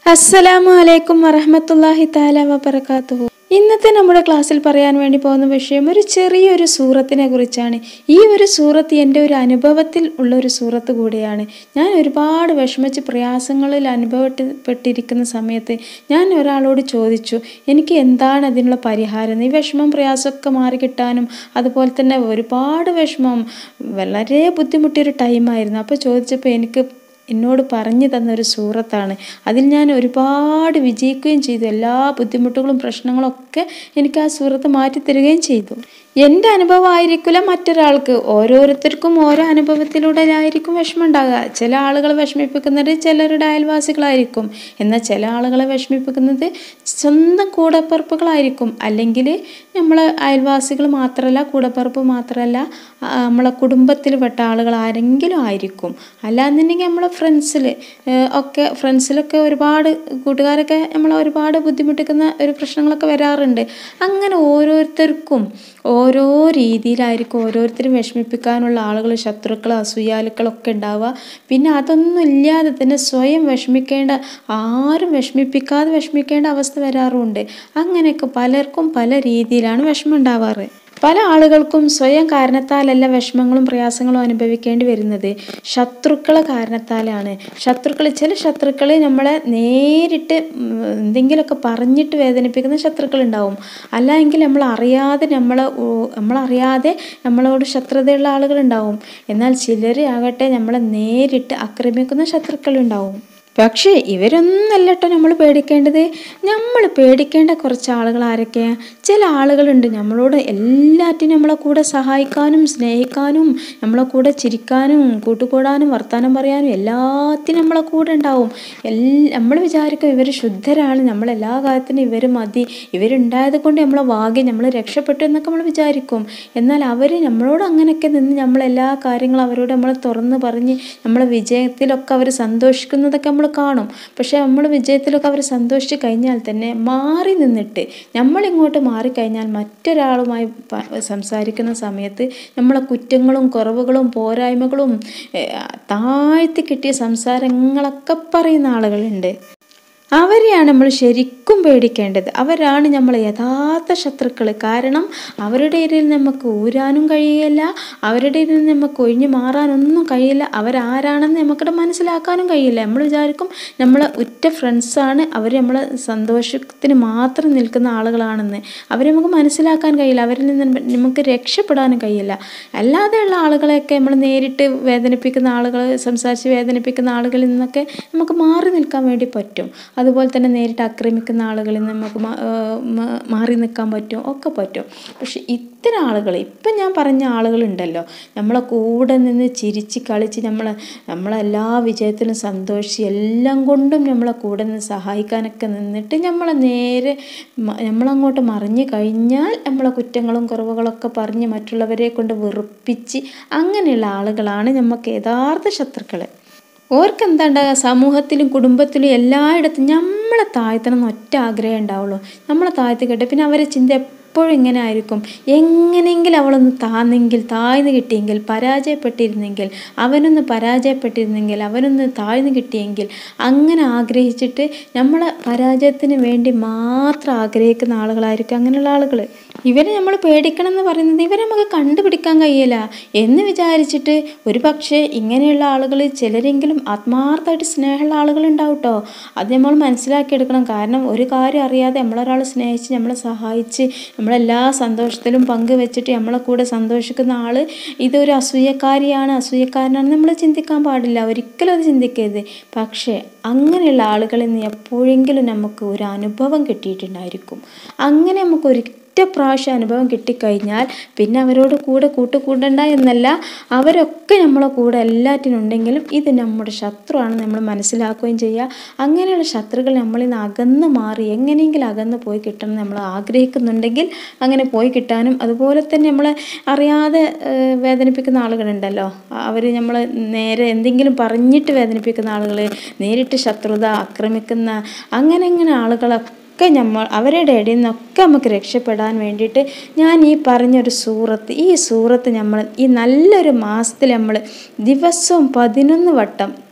അസ്സലാമു അലൈക്കും വറഹമത്തല്ലാഹി താല വബർക്കാത്തുഹു ഇന്നത്തെ നമ്മുടെ ക്ലാസ്സിൽ പറയാൻ വേണ്ടി പോകുന്ന വിഷയം ഒരു ചെറിയൊരു സൂറത്തിനെ കുറിച്ചാണ് ഈ ഒരു സൂറത്ത് എൻ്റെ ഒരു അനുഭവത്തിൽ ഉള്ള ഒരു സൂറത്ത് കൂടിയാണ് ഞാൻ ഒരുപാട് വിഷമിച്ച് പ്രയാസങ്ങളിൽ അനുഭവപ്പെട്ടിരിക്കുന്ന സമയത്ത് ഞാൻ ഒരാളോട് ചോദിച്ചു എനിക്ക് എന്താണ് അതിനുള്ള പരിഹാരം ഈ വിഷമം പ്രയാസമൊക്കെ മാറി കിട്ടാനും അതുപോലെ തന്നെ ഒരുപാട് വിഷമം വളരെ ബുദ്ധിമുട്ടിയൊരു ടൈമായിരുന്നു അപ്പോൾ ചോദിച്ചപ്പോൾ എനിക്ക് എന്നോട് പറഞ്ഞു തന്ന ഒരു സൂറത്താണ് അതിൽ ഞാൻ ഒരുപാട് വിജയിക്കുകയും ചെയ്തു എല്ലാ ബുദ്ധിമുട്ടുകളും പ്രശ്നങ്ങളും ഒക്കെ എനിക്ക് ആ സൂറത്ത് മാറ്റി തരികയും ചെയ്തു എൻ്റെ അനുഭവമായിരിക്കില്ല മറ്റൊരാൾക്ക് ഓരോരുത്തർക്കും ഓരോ അനുഭവത്തിലൂടെ ആയിരിക്കും വിഷമം ഉണ്ടാകുക ചില ആളുകൾ വിഷമിപ്പിക്കുന്നത് ചിലരുടെ അയൽവാസികളായിരിക്കും എന്നാൽ ചില ആളുകളെ വിഷമിപ്പിക്കുന്നത് സ്വന്തം കൂടപ്പിറപ്പുകളായിരിക്കും അല്ലെങ്കിൽ നമ്മൾ അയൽവാസികൾ മാത്രമല്ല കൂടപ്പിറപ്പ് മാത്രമല്ല ആ, നമ്മളെ കുടുംബത്തിൽ പെട്ട ആളുകൾ ആരെങ്കിലും ആയിരിക്കും അല്ലാന്നുണ്ടെങ്കിൽ നമ്മളെ ഫ്രണ്ട്സിൽ ഒക്കെ ഫ്രണ്ട്സിലൊക്കെ ഒരുപാട് കൂട്ടുകാരൊക്കെ നമ്മളെ ഒരുപാട് ബുദ്ധിമുട്ടിക്കുന്ന ഒരു പ്രശ്നങ്ങളൊക്കെ വരാറുണ്ട് അങ്ങനെ ഓരോരുത്തർക്കും ഓരോ രീതിയിലായിരിക്കും ഓരോരുത്തരും വിഷമിപ്പിക്കാനുള്ള ആളുകൾ ശത്രുക്കൾ അസൂയാലുക്കളൊക്കെ ഉണ്ടാവുക പിന്നെ അതൊന്നും ഇല്ലാതെ തന്നെ സ്വയം വിഷമിക്കേണ്ട ആരും വിഷമിപ്പിക്കാതെ വിഷമിക്കേണ്ട അവസ്ഥ വരാറുമുണ്ട് അങ്ങനെയൊക്കെ പലർക്കും പല രീതിയിലാണ് വിഷമം ഉണ്ടാവാറ് പല ആളുകൾക്കും സ്വയം കാരണത്താലല്ല വിഷമങ്ങളും പ്രയാസങ്ങളും അനുഭവിക്കേണ്ടി വരുന്നത് ശത്രുക്കളെ കാരണത്താലാണ് ശത്രുക്കൾ ചില ശത്രുക്കൾ നമ്മളെ നേരിട്ട് ഉം, എന്തെങ്കിലുമൊക്കെ പറഞ്ഞിട്ട് വേദനിപ്പിക്കുന്ന ശത്രുക്കൾ ഉണ്ടാവും അല്ല എങ്കിൽ നമ്മൾ അറിയാതെ നമ്മളെ ഉ- നമ്മളറിയാതെ നമ്മളോട് ശത്രുതയുള്ള ആളുകളുണ്ടാവും എന്നാൽ ചിലർ ആകട്ടെ നമ്മളെ നേരിട്ട് ആക്രമിക്കുന്ന ശത്രുക്കളുണ്ടാവും പക്ഷേ ഇവരൊന്നല്ല കേട്ടോ നമ്മൾ പേടിക്കേണ്ടത് നമ്മൾ പേടിക്കേണ്ട കുറച്ച് ആളുകൾ ആരൊക്കെയാണ് ചില ആളുകളുണ്ട് നമ്മളോട് എല്ലാറ്റിനും നമ്മളെ കൂടെ സഹായിക്കാനും സ്നേഹിക്കാനും നമ്മളെ കൂടെ ചിരിക്കാനും കൂട്ടുകൂടാനും വർത്തമാനം പറയാനും എല്ലാത്തിനും നമ്മളെ കൂടെ ഉണ്ടാവും എല്ലാ നമ്മൾ വിചാരിക്കും ഇവർ ശുദ്ധരാണ് നമ്മൾ എല്ലാ കാര്യത്തിനും ഇവർ മതി ഇവരുണ്ടായത് കൊണ്ട് നമ്മളെ ഭാഗ്യം നമ്മൾ രക്ഷപ്പെട്ടു എന്നൊക്കെ നമ്മൾ വിചാരിക്കും എന്നാൽ അവർ നമ്മളോട് അങ്ങനെയൊക്കെ നിന്ന് നമ്മളെല്ലാ കാര്യങ്ങളും അവരോട് നമ്മൾ തുറന്ന് പറഞ്ഞ് നമ്മളെ വിജയത്തിലൊക്കെ അവർ സന്തോഷിക്കുന്നതൊക്കെ നമ്മൾ കാണും പക്ഷേ നമ്മൾ വിജയത്തിലൊക്കെ അവർ സന്തോഷിച്ച് കഴിഞ്ഞാൽ തന്നെ മാറി നിന്നിട്ട് നമ്മളിങ്ങോട്ട് മാറിക്കഴിഞ്ഞാൽ മറ്റൊരാളുമായി പ- സംസാരിക്കുന്ന സമയത്ത് നമ്മളെ കുറ്റങ്ങളും കുറവുകളും പോരായ്മകളും ഏഹ്, താഴ്ത്തി കിട്ടിയ സംസാരങ്ങളൊക്കെ പറയുന്ന ആളുകളുണ്ട് അവരെയാണ് നമ്മൾ ശരിക്കും പേടിക്കേണ്ടത് അവരാണ് നമ്മളെ യഥാർത്ഥ ശത്രുക്കൾ കാരണം അവരുടെ ഇടയിൽ നമുക്ക് ഊരാനും കഴിയില്ല അവരുടെ ഇടയിൽ നമുക്ക് ഒഴിഞ്ഞു മാറാനൊന്നും കഴിയില്ല അവരാരാണെന്ന് നമുക്കിടെ മനസ്സിലാക്കാനും കഴിയില്ല നമ്മൾ വിചാരിക്കും നമ്മളെ ഉറ്റ ഫ്രണ്ട്സാണ് അവർ നമ്മളെ സന്തോഷത്തിന് മാത്രം നിൽക്കുന്ന ആളുകളാണെന്ന് അവരെ നമുക്ക് മനസ്സിലാക്കാൻ കഴിയില്ല അവരിൽ നിന്ന് നമുക്ക് രക്ഷപ്പെടാനും കഴിയില്ല അല്ലാതെയുള്ള ആളുകളെയൊക്കെ നമ്മൾ നേരിട്ട് വേദനിപ്പിക്കുന്ന ആളുകൾ സംസാരിച്ച് വേദനിപ്പിക്കുന്ന ആളുകളിൽ നിന്നൊക്കെ നമുക്ക് മാറി നിൽക്കാൻ വേണ്ടി പറ്റും അതുപോലെ തന്നെ നേരിട്ട് ആക്രമിക്കുന്ന ആളുകളിൽ നിന്ന് നമുക്ക് മാ- ഏർ മാ- മാറി നിൽക്കാൻ പറ്റും ഒക്കെ പറ്റും പക്ഷെ ഇത്തരം ആളുകൾ ഇപ്പം ഞാൻ പറഞ്ഞ ആളുകളുണ്ടല്ലോ നമ്മളെ കൂടെ നിന്ന് ചിരിച്ച് കളിച്ച് നമ്മളെ നമ്മളെല്ലാ വിജയത്തിലും സന്തോഷിച്ച് എല്ലാം കൊണ്ടും നമ്മളെ കൂടെ നിന്ന് സഹായിക്കാനൊക്കെ നിന്നിട്ട് നമ്മളെ നേരെ മ- നമ്മളങ്ങോട്ട് മറിഞ്ഞു കഴിഞ്ഞാൽ നമ്മളെ കുറ്റങ്ങളും കുറവുകളൊക്കെ പറഞ്ഞ് മറ്റുള്ളവരെ കൊണ്ട് വെറുപ്പിച്ച് അങ്ങനെയുള്ള ആളുകളാണ് നമുക്ക് യഥാർത്ഥ ശത്രുക്കൾ ഓർക്ക് എന്താ ഉണ്ടാകുക സമൂഹത്തിലും കുടുംബത്തിലും എല്ലായിടത്തും നമ്മളെ താഴ്ത്തണം എന്ന് ഒറ്റ ആഗ്രഹം ഉണ്ടാവുള്ളൂ നമ്മളെ താഴ്ത്തി കേട്ടെ പിന്നെ അവരെ ചിന്ത എപ്പോഴും ഇങ്ങനെ ആയിരിക്കും എങ്ങനെയെങ്കിലും അവളൊന്ന് താന്നെങ്കിൽ താഴ്ന്നു കിട്ടിയെങ്കിൽ പരാജയപ്പെട്ടിരുന്നെങ്കിൽ അവനൊന്ന് പരാജയപ്പെട്ടിരുന്നെങ്കിൽ അവനൊന്ന് താഴ്ന്നു കിട്ടിയെങ്കിൽ അങ്ങനെ ആഗ്രഹിച്ചിട്ട് നമ്മളെ പരാജയത്തിന് വേണ്ടി മാത്രം ആഗ്രഹിക്കുന്ന ആളുകളായിരിക്കും അങ്ങനെയുള്ള ആളുകൾ ഇവരെ നമ്മൾ പേടിക്കണം എന്ന് പറയുന്നത് ഇവരെ നമുക്ക് കണ്ടുപിടിക്കാൻ കഴിയില്ല എന്ന് വിചാരിച്ചിട്ട് ഒരു പക്ഷേ ഇങ്ങനെയുള്ള ആളുകൾ ചിലരെങ്കിലും ആത്മാർത്ഥമായിട്ട് സ്നേഹമുള്ള ആളുകൾ ഉണ്ടാവും കേട്ടോ അത് നമ്മൾ മനസ്സിലാക്കിയെടുക്കണം കാരണം ഒരു കാര്യം അറിയാതെ നമ്മളൊരാൾ സ്നേഹിച്ച് നമ്മളെ സഹായിച്ച് നമ്മളെല്ലാ സന്തോഷത്തിലും പങ്കുവെച്ചിട്ട് നമ്മളെ കൂടെ സന്തോഷിക്കുന്ന ആൾ ഇതൊരു അസൂയക്കാരിയാണ് അസൂയക്കാരനാണ് നമ്മൾ ചിന്തിക്കാൻ പാടില്ല ഒരിക്കലും അത് ചിന്തിക്കരുത് പക്ഷേ അങ്ങനെയുള്ള ആളുകളിൽ നിന്ന് എപ്പോഴെങ്കിലും നമുക്ക് ഒരു അനുഭവം കിട്ടിയിട്ടുണ്ടായിരിക്കും അങ്ങനെ നമുക്ക് ഒരു ഒറ്റ പ്രാവശ്യം അനുഭവം കിട്ടിക്കഴിഞ്ഞാൽ പിന്നെ അവരോട് കൂടെ കൂട്ടുകൂടണ്ട എന്നല്ല അവരൊക്കെ നമ്മളെ കൂടെ എല്ലാറ്റിനും ഉണ്ടെങ്കിലും ഇത് നമ്മുടെ ശത്രുവാണ് നമ്മൾ മനസ്സിലാക്കുകയും ചെയ്യുക അങ്ങനെയുള്ള ശത്രുക്കൾ നമ്മളിൽ നിന്ന് അകന്ന് മാറി എങ്ങനെയെങ്കിലും അകന്ന് പോയി കിട്ടണം എന്ന് നമ്മൾ ആഗ്രഹിക്കുന്നുണ്ടെങ്കിൽ അങ്ങനെ പോയി കിട്ടാനും അതുപോലെ തന്നെ നമ്മളെ അറിയാതെ ഏഹ്, വേദനിപ്പിക്കുന്ന ആളുകളുണ്ടല്ലോ അവർ നമ്മൾ നേരെ എന്തെങ്കിലും പറഞ്ഞിട്ട് വേദനിപ്പിക്കുന്ന ആളുകൾ നേരിട്ട് ശത്രുത ആക്രമിക്കുന്ന അങ്ങനെ അങ്ങനെ ആളുകളൊക്കെ ഒക്കെ നമ്മൾ അവരുടെ ഇടയിൽ നിന്നൊക്കെ നമുക്ക് രക്ഷപ്പെടാൻ വേണ്ടിയിട്ട് ഞാൻ ഈ പറഞ്ഞൊരു സൂറത്ത് ഈ സൂറത്ത് നമ്മൾ ഈ നല്ലൊരു മാസത്തിൽ നമ്മൾ ദിവസവും പതിനൊന്ന് വട്ടം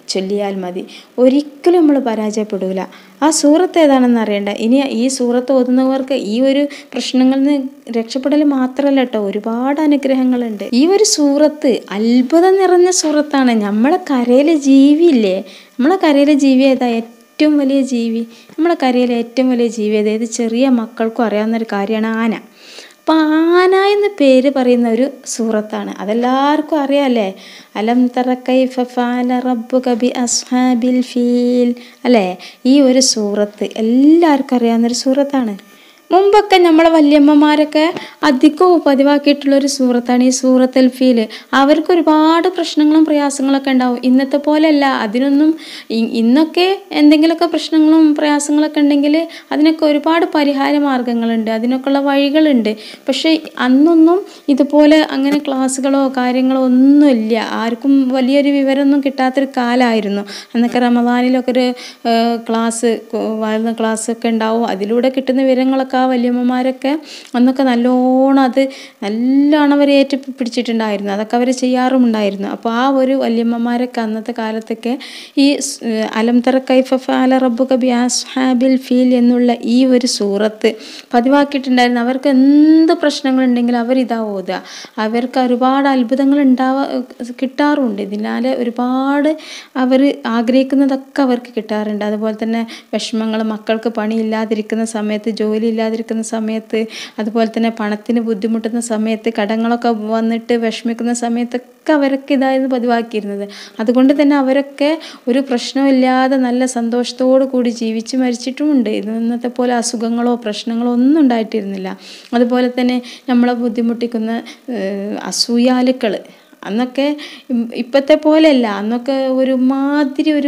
ചൊല്ലിയാൽ മതി ഒരിക്കലും നമ്മൾ പരാജയപ്പെടൂല ആ സൂറത്ത് ഏതാണെന്ന് അറിയണ്ട ഇനി ഈ സൂറത്ത് ഓതുന്നവർക്ക് ഈ ഒരു പ്രശ്നങ്ങളിൽ നിന്ന് രക്ഷപ്പെടൽ മാത്രമല്ല കേട്ടോ ഒരുപാട് അനുഗ്രഹങ്ങളുണ്ട് ഈ ഒരു സൂറത്ത് അത്ഭുതം നിറഞ്ഞ സൂറത്താണ് നമ്മളെ കരയിലെ ജീവിയില്ലേ നമ്മളെ കരയിലെ ജീവി ഏതാ ഏറ്റവും വലിയ ജീവി നമ്മളെ കരയിലെ ഏറ്റവും വലിയ ജീവി ഏതാ ഇത് ചെറിയ മക്കൾക്കും അറിയാവുന്ന ഒരു കാര്യമാണ് ആന അപ്പം ആന എന്ന് പേര് പറയുന്ന ഒരു സൂറത്താണ് അതെല്ലാവർക്കും അറിയാമല്ലേ അലം തറ കൈഫ ഫഅല റബ്ബുക ബി അസ്ഹാബിൽ ഫീൽ അല്ലേ ഈ ഒരു സൂറത്ത് എല്ലാവർക്കും അറിയാവുന്നൊരു സൂറത്താണ് മുമ്പൊക്കെ നമ്മളെ വല്യമ്മമാരൊക്കെ അധികവും പതിവാക്കിയിട്ടുള്ളൊരു സൂറത്താണ് ഈ സൂറത്തുൽ ഫീൽ അവർക്ക് ഒരുപാട് പ്രശ്നങ്ങളും പ്രയാസങ്ങളൊക്കെ ഉണ്ടാവും ഇന്നത്തെ പോലെയല്ല അതിനൊന്നും ഇ- ഇന്നൊക്കെ എന്തെങ്കിലുമൊക്കെ പ്രശ്നങ്ങളും പ്രയാസങ്ങളൊക്കെ ഉണ്ടെങ്കിൽ അതിനൊക്കെ ഒരുപാട് പരിഹാര മാർഗങ്ങളുണ്ട് അതിനൊക്കെയുള്ള വഴികളുണ്ട് പക്ഷേ അന്നൊന്നും ഇതുപോലെ അങ്ങനെ ക്ലാസ്സുകളോ കാര്യങ്ങളോ ഒന്നുമില്ല ആർക്കും വലിയൊരു വിവരമൊന്നും കിട്ടാത്തൊരു കാലമായിരുന്നു അന്നൊക്കെ റമദാനിലൊക്കെ ഒരു ഏഹ്, ക്ലാസ് കൊ- വാഴുന്ന ക്ലാസ്സൊക്കെ ഉണ്ടാവും അതിലൂടെ കിട്ടുന്ന വിവരങ്ങളൊക്കെ ആ വല്യമ്മമാരൊക്കെ അന്നൊക്കെ നല്ലോണം അത് നല്ലോണം അവർ ഏറ്റു പിടിച്ചിട്ടുണ്ടായിരുന്നു അതൊക്കെ അവർ ചെയ്യാറുമുണ്ടായിരുന്നു അപ്പോൾ ആ ഒരു വല്യമ്മമാരൊക്കെ അന്നത്തെ കാലത്തൊക്കെ ഈ സ്- ഏഹ്, അലം തറ കൈഫ ഫഅല റബ്ബുക ബി അസ്ഹാബിൽ ഫീൽ എന്നുള്ള ഈ ഒരു സൂറത്ത് പതിവാക്കിയിട്ടുണ്ടായിരുന്നു അവർക്ക് എന്ത് പ്രശ്നങ്ങളുണ്ടെങ്കിലും അവരിതാ ഓതുക അവർക്ക് ഒരുപാട് അത്ഭുതങ്ങൾ ഉണ്ടാവാ കിട്ടാറുണ്ട് ഇതിനാൽ ഒരുപാട് അവർ ആഗ്രഹിക്കുന്നതൊക്കെ അവർക്ക് കിട്ടാറുണ്ട് അതുപോലെ തന്നെ വിഷമങ്ങൾ മക്കൾക്ക് പണിയില്ലാതിരിക്കുന്ന സമയത്ത് ജോലി ഇല്ലാതിരിക്കുന്ന സമയത്ത് അതുപോലെ തന്നെ പണത്തിന് ബുദ്ധിമുട്ടുന്ന സമയത്ത് കടങ്ങളൊക്കെ വന്നിട്ട് വിഷമിക്കുന്ന സമയത്തൊക്കെ അവരൊക്കെ ഇതായിരുന്നു പതിവാക്കിയിരുന്നത് അതുകൊണ്ട് തന്നെ അവരൊക്കെ ഒരു പ്രശ്നമില്ലാതെ നല്ല സന്തോഷത്തോടു കൂടി ജീവിച്ച് മരിച്ചിട്ടുമുണ്ട് ഇത് ഇന്നത്തെ പോലെ അസുഖങ്ങളോ പ്രശ്നങ്ങളോ ഒന്നും ഉണ്ടായിട്ടിരുന്നില്ല അതുപോലെ തന്നെ നമ്മളെ ബുദ്ധിമുട്ടിക്കുന്ന ഏഹ്, അസൂയാലുക്കൾ അന്നൊക്കെ ഇം- ഇപ്പോഴത്തെ പോലെയല്ല അന്നൊക്കെ ഒരു മാതിരി ഒരു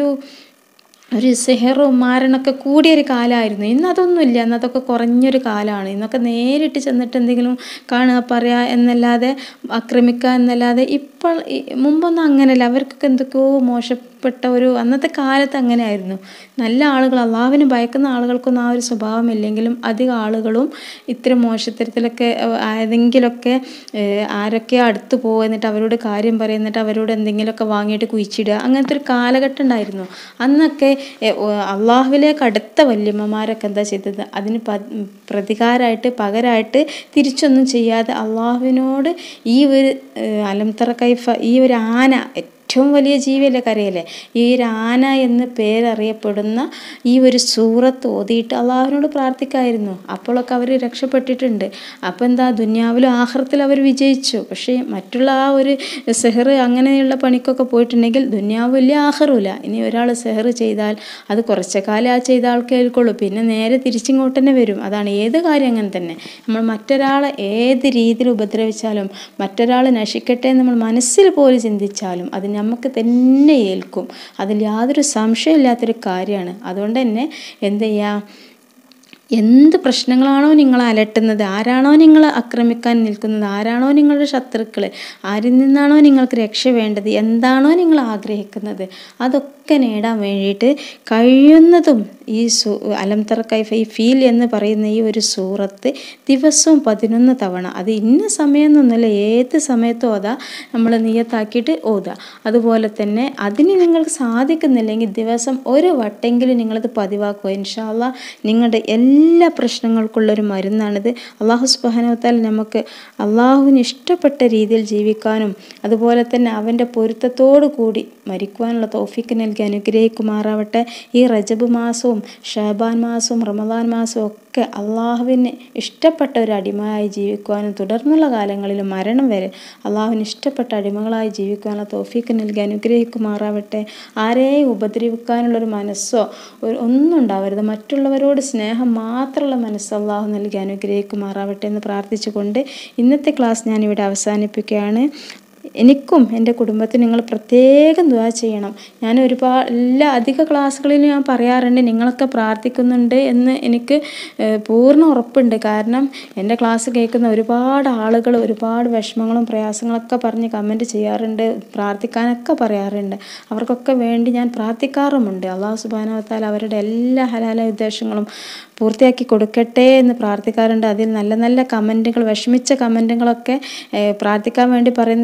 ഒരു സെഹറും മാരണൊക്കെ കൂടിയൊരു കാലമായിരുന്നു ഇന്ന് അതൊന്നുമില്ല ഇന്ന് അതൊക്കെ കുറഞ്ഞൊരു കാലമാണ് ഇന്നൊക്കെ നേരിട്ട് ചെന്നിട്ട് എന്തെങ്കിലും കാണുക പറയുക എന്നല്ലാതെ ആക്രമിക്കുക എന്നല്ലാതെ ഇപ്പോൾ ഈ- മുമ്പൊന്നും അങ്ങനെയല്ല അവർക്കൊക്കെ എന്തൊക്കെയോ മോശപ്പെട്ട ഒരു അന്നത്തെ കാലത്ത് അങ്ങനെയായിരുന്നു നല്ല ആളുകൾ അള്ളാവിന് ഭയക്കുന്ന ആളുകൾക്കൊന്നും ആ ഒരു സ്വഭാവമില്ലെങ്കിലും അധികം ആളുകളും ഇത്തരം മോശത്തരത്തിലൊക്കെ ഏഹ്, ഏതെങ്കിലുമൊക്കെ ഏഹ്, ആരൊക്കെ അടുത്ത് പോകുക എന്നിട്ട് അവരോട് കാര്യം പറയുക എന്നിട്ട് അവരോട് എന്തെങ്കിലുമൊക്കെ വാങ്ങിയിട്ട് കുഴിച്ചിടുക അങ്ങനത്തെ ഒരു കാലഘട്ടം ഉണ്ടായിരുന്നു അന്നൊക്കെ ഏഹ്, ഓ, അള്ളാഹുവിലേക്ക് അടുത്ത വല്യമ്മമാരൊക്കെ എന്താ ചെയ്തത് അതിന് പ പ്രതികാരമായിട്ട് പകരമായിട്ട് തിരിച്ചൊന്നും ചെയ്യാതെ അള്ളാഹുവിനോട് ഈ ഒരു ഏഹ്, അലംതറ കൈഫ ഈ ഒരു ആന ഏറ്റവും വലിയ ജീവിയല്ലേ കരയല്ലേ ഈ ഒരു ആന എന്ന് പേരറിയപ്പെടുന്ന ഈ ഒരു സൂറത്ത് ഓതിയിട്ട് അള്ളാഹുവിനോട് പ്രാർത്ഥിക്കായിരുന്നു അപ്പോഴൊക്കെ അവർ രക്ഷപ്പെട്ടിട്ടുണ്ട് അപ്പോൾ എന്താ ദുന്യാവിലും ആഹ്റത്തിൽ അവർ വിജയിച്ചു പക്ഷേ മറ്റുള്ള ആ ഒരു സെഹർ അങ്ങനെയുള്ള പണിക്കൊക്കെ പോയിട്ടുണ്ടെങ്കിൽ ദുന്യാവില്ല ആഹറുമില്ല ഇനി ഒരാൾ സെഹർ ചെയ്താൽ അത് കുറച്ച കാലം ആ ചെയ്ത ആൾക്ക് കേൾക്കുള്ളൂ പിന്നെ നേരെ തിരിച്ചിങ്ങോട്ട് തന്നെ വരും അതാണ് ഏത് കാര്യം അങ്ങനെ തന്നെ നമ്മൾ മറ്റൊരാളെ ഏത് രീതിയിൽ ഉപദ്രവിച്ചാലും മറ്റൊരാൾ നശിക്കട്ടെ എന്ന് നമ്മൾ മനസ്സിൽ പോലും ചിന്തിച്ചാലും അത് നമുക്ക് തന്നെ ഏൽക്കും അതിൽ യാതൊരു സംശയമില്ലാത്തൊരു കാര്യമാണ് അതുകൊണ്ട് തന്നെ എന്ത് ചെയ്യുക എന്ത് പ്രശ്നങ്ങളാണോ നിങ്ങൾ അലട്ടുന്നത് ആരാണോ നിങ്ങൾ ആക്രമിക്കാൻ നിൽക്കുന്നത് ആരാണോ നിങ്ങളുടെ ശത്രുക്കൾ ആരിൽ നിന്നാണോ നിങ്ങൾക്ക് രക്ഷ വേണ്ടത് എന്താണോ നിങ്ങൾ ആഗ്രഹിക്കുന്നത് അതൊക്കെ നേടാൻ വേണ്ടിയിട്ട് കഴിയുന്നതും ഈ സു അലംതറ കൈഫ ഈ ഫീൽ എന്ന് പറയുന്ന ഈ ഒരു സൂറത്ത് ദിവസവും പതിനൊന്ന് തവണ അത് ഇന്ന സമയമൊന്നുമല്ല ഏത് സമയത്തും ഓതാ നമ്മൾ നിയത്താക്കിയിട്ട് ഓതുക അതുപോലെ തന്നെ അതിന് നിങ്ങൾക്ക് സാധിക്കുന്നില്ലെങ്കിൽ ദിവസം ഒരു വട്ടെങ്കിലും നിങ്ങളത് പതിവാക്കുക ഇൻഷാല്ല നിങ്ങളുടെ എല്ലാ പ്രശ്നങ്ങൾക്കുള്ളൊരു മരുന്നാണിത് അള്ളാഹു സുബാനവത്താൽ നമുക്ക് അള്ളാഹുവിന് ഇഷ്ടപ്പെട്ട രീതിയിൽ ജീവിക്കാനും അതുപോലെ തന്നെ അവൻ്റെ പൊരുത്തത്തോടു കൂടി മരിക്കുവാനുള്ള തോഫിക്ക് നൽകി അനുഗ്രഹിക്കുമാറാവട്ടെ ഈ റജബ് മാസവും ഷാബാൻ മാസവും റമദാൻ മാസവും ഒക്കെ അള്ളാഹുവിന് ഇഷ്ടപ്പെട്ട ഒരു അടിമയായി ജീവിക്കുവാനും തുടർന്നുള്ള കാലങ്ങളിൽ മരണം വരെ അള്ളാഹുവിന് ഇഷ്ടപ്പെട്ട അടിമകളായി ജീവിക്കുവാനുള്ള തോഫിക്ക് നൽകി അനുഗ്രഹിക്കുമാറാവട്ടെ ആരെയും ഉപദ്രവിക്കാനുള്ളൊരു മനസ്സോ ഒരു ഒന്നും ഉണ്ടാവരുത് മറ്റുള്ളവരോട് സ്നേഹം മാത്രമുള്ള മനസ്സ് അള്ളാഹു നൽകി അനുഗ്രഹിക്കുമാറാവട്ടെ എന്ന് പ്രാർത്ഥിച്ചുകൊണ്ട് ഇന്നത്തെ ക്ലാസ് ഞാനിവിടെ അവസാനിപ്പിക്കുകയാണ് എനിക്കും എൻ്റെ കുടുംബത്തിന് നിങ്ങൾ പ്രത്യേകം ദുആ ചെയ്യണം ഞാൻ ഒരുപാട് എല്ലാ അധിക ക്ലാസ്സുകളിലും ഞാൻ പറയാറുണ്ട് നിങ്ങളൊക്കെ പ്രാർത്ഥിക്കുന്നുണ്ട് എന്ന് എനിക്ക് ഏഹ്, പൂർണ്ണ ഉറപ്പുണ്ട് കാരണം എൻ്റെ ക്ലാസ് കേൾക്കുന്ന ഒരുപാട് ആളുകൾ ഒരുപാട് വിഷമങ്ങളും പ്രയാസങ്ങളൊക്കെ പറഞ്ഞ് കമൻറ്റ് ചെയ്യാറുണ്ട് പ്രാർത്ഥിക്കാനൊക്കെ പറയാറുണ്ട് അവർക്കൊക്കെ വേണ്ടി ഞാൻ പ്രാർത്ഥിക്കാറുമുണ്ട് അള്ളാഹു സുബാനവത്താൽ അവരുടെ എല്ലാ ഹലാല ഉദ്ദേശങ്ങളും പൂർത്തിയാക്കി കൊടുക്കട്ടെ എന്ന് പ്രാർത്ഥിക്കാറുണ്ട് അതിൽ നല്ല നല്ല കമൻറ്റുകൾ വിഷമിച്ച കമൻറ്റുകളൊക്കെ ഏഹ്, പ്രാർത്ഥിക്കാൻ വേണ്ടി പറയുന്നത് എടുത്ത്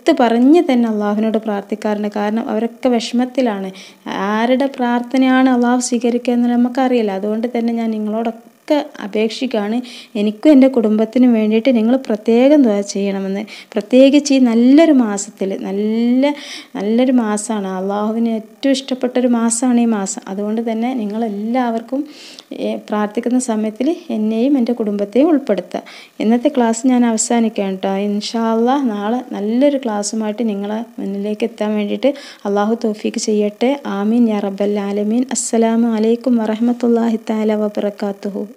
എടുത്ത് പറഞ്ഞ് തന്നെ അള്ളാഹുവിനോട് പ്രാർത്ഥിക്കാറുണ്ട് കാരണം അവരൊക്കെ വിഷമത്തിലാണ് ആരുടെ പ്രാർത്ഥനയാണ് അള്ളാഹു സ്വീകരിക്കുക എന്ന് നമുക്കറിയില്ല അതുകൊണ്ട് തന്നെ ഞാൻ നിങ്ങളോടൊക്കെ ഒക്കെ അപേക്ഷിക്കുകയാണ് എനിക്കും എൻ്റെ കുടുംബത്തിനും വേണ്ടിയിട്ട് നിങ്ങൾ പ്രത്യേകം ദുആ ചെയ്യണമെന്ന് പ്രത്യേകിച്ച് ഈ നല്ലൊരു മാസത്തിൽ നല്ല നല്ലൊരു മാസമാണ് അള്ളാഹുവിന് ഏറ്റവും ഇഷ്ടപ്പെട്ട ഒരു മാസമാണ് ഈ മാസം അതുകൊണ്ട് തന്നെ നിങ്ങളെല്ലാവർക്കും ഏ, പ്രാർത്ഥിക്കുന്ന സമയത്തിൽ എന്നെയും എൻ്റെ കുടുംബത്തെയും ഉൾപ്പെടുത്തുക ഇന്നത്തെ ക്ലാസ് ഞാൻ അവസാനിക്കാം കേട്ടോ ഇൻഷാല്ല നാളെ നല്ലൊരു ക്ലാസ്സുമായിട്ട് നിങ്ങളെ മുന്നിലേക്ക് എത്താൻ വേണ്ടിയിട്ട് അള്ളാഹു തോഫീക്ക് ചെയ്യട്ടെ ആമീൻ യാ റബ്ബൽ ആലമീൻ അസ്സലാമു അലൈക്കും വറഹ്മത്തുള്ളാഹി തആല വബറകാതുഹു